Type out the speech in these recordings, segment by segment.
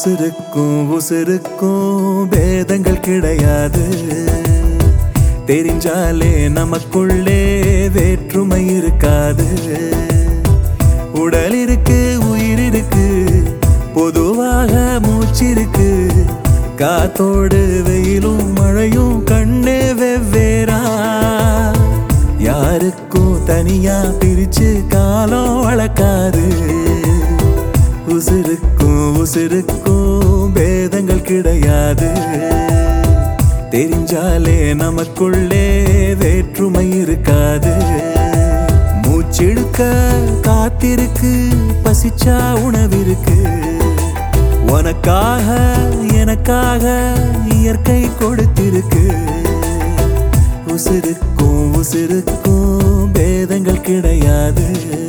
உசுருக்கும் உசுருக்கும் பேதங்கள் கிடையாது தெரிஞ்சாலே நமக்குள்ளே வேற்றுமை இருக்காது உடல் இருக்கு உயிர் இருக்கு பொதுவாக மூச்சிருக்கு காத்தோடு வெயிலும் மழையும் கண்ணே வெவ்வேறா யாருக்கும் தனியா பிரிச்சு காலம் வளர்க்காது உசுருக்கும் உசுருக்கும் பேதங்கள் கிடையாது தெரிஞ்சாலே நமக்குள்ளே வேற்றுமை இருக்காது மூச்செடுக்க காத்திருக்கு பசிச்சா உணவிருக்கு உனக்காக எனக்காக இயற்கை கொடுத்திருக்கு உசுருக்கும் உசுருக்கும் பேதங்கள் கிடையாது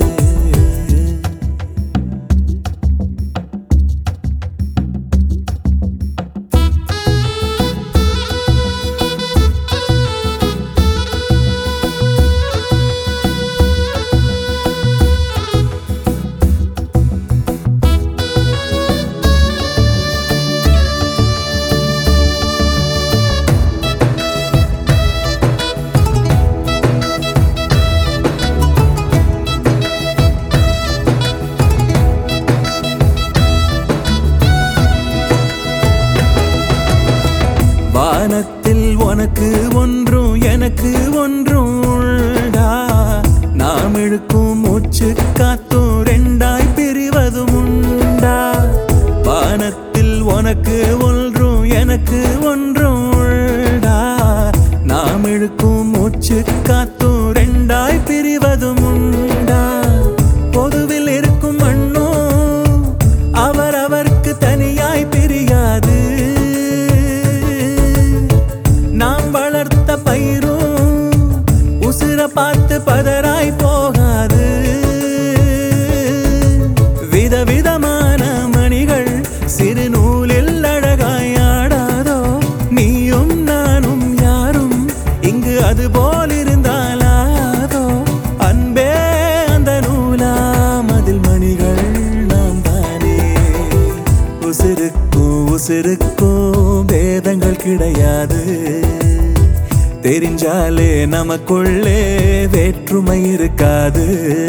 வானத்தில் உனக்கு ஒன்றும் எனக்கு ஒன்றும் உண்டா நாம் இழுக்கும் மூச்சு காத்தும் ரெண்டாய் பிரிவதும் உண்டா வானத்தில் உனக்கு ஒன்றும் எனக்கு ஒன்றும் உண்டா நாம் இழுக்கும் மூச்சு காத்தும் ரெண்டாய் பிரிவதும் உண்டா பொதுவில் இருக்கும் மண்ணும் அவரவர்க்கு தனியாய் பிரியாது நாம் வளர்த்த பயிரும் உசிர பார்த்து பதறாய் போகாது விதவிதமான மணிகள் சிறு நூலில் அழகாய் ஆடாதோ நீயும் நானும் யாரும் இங்கு அது போல் இருந்தாலாதோ அன்பே அந்த நூலாம் அதில் மணிகள் நாம் தானே உசிருக்கும் உசிருக்கும் பேதங்கள் கிடையாது தெரிஞ்சாலே நமக்குள்ளே வேற்றுமை இருக்காது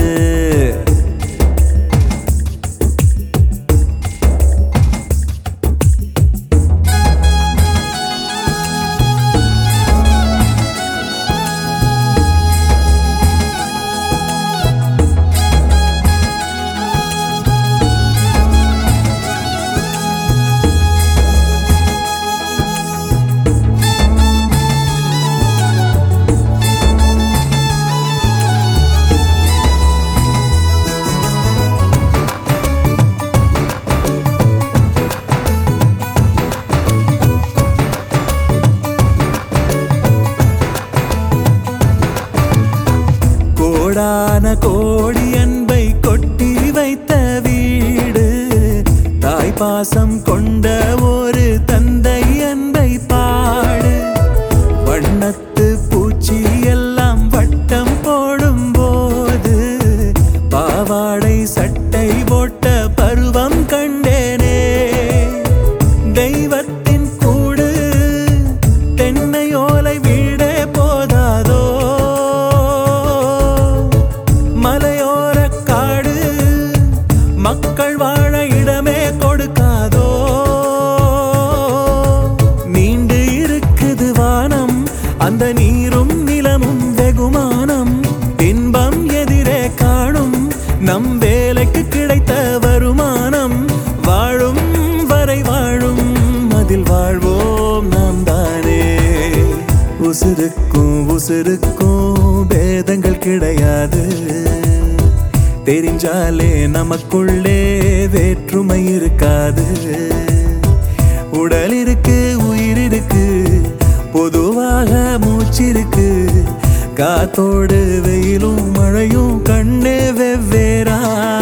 கோடான கோடி அன்பை கொட்டி வைத்த வீடு தாய் பாசம் கொண்ட ஒரு தந்தை அன்பை பாடு வண்ணத்து பூச்சி எல்லாம் வட்டம் போடும் போது பாவாடை சட்டை போட்ட பருவம் கண்டேனே தெய்வத்தின் கூடு தென்னை ஓலை வீடே போதாதோ மலையோர காடு மக்கள் வாழ இடமே கொடுக்காதோ நீண்டு இருக்குது வானம் அந்த நீரும் நிலமும் வெகுமானம் இன்பம் எதிரே காணும் நம் வேலைக்கு கிடைத்த வருமானம் வாழும் வரை வாழும் அதில் வாழ்வோம் நாம் தானே உசுருக்கும் உசுருக்கும் பேதங்கள் கிடையாது தெரிஞ்சாலே நமக்குள்ளே வேற்றுமை இருக்காது உடல் இருக்கு உயிர் இருக்கு பொதுவாக மூச்சிருக்கு காத்தோடு வெயிலும் மழையும் கண்ணே வெவ்வேறா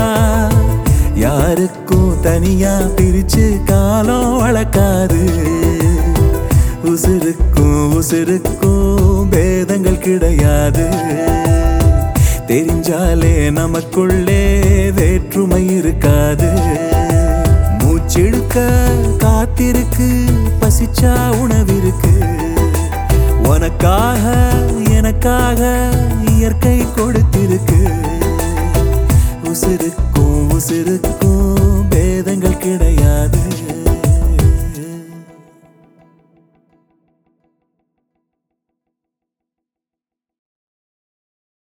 யாருக்கும் தனியா பிரிச்சு காலம் வளர்க்காது உசுருக்கும் உசுருக்கும் பேதங்கள் கிடையாது தெரிஞ்சாலே நமக்குள்ளே வேற்றுமை இருக்காது மூச்செடுக்க பசிச்சா உணவிருக்கு உனக்காக எனக்காக இயற்கை கொடுத்திருக்கு உசிருக்கும் உசிருக்கும் பேதங்கள் கிடையாது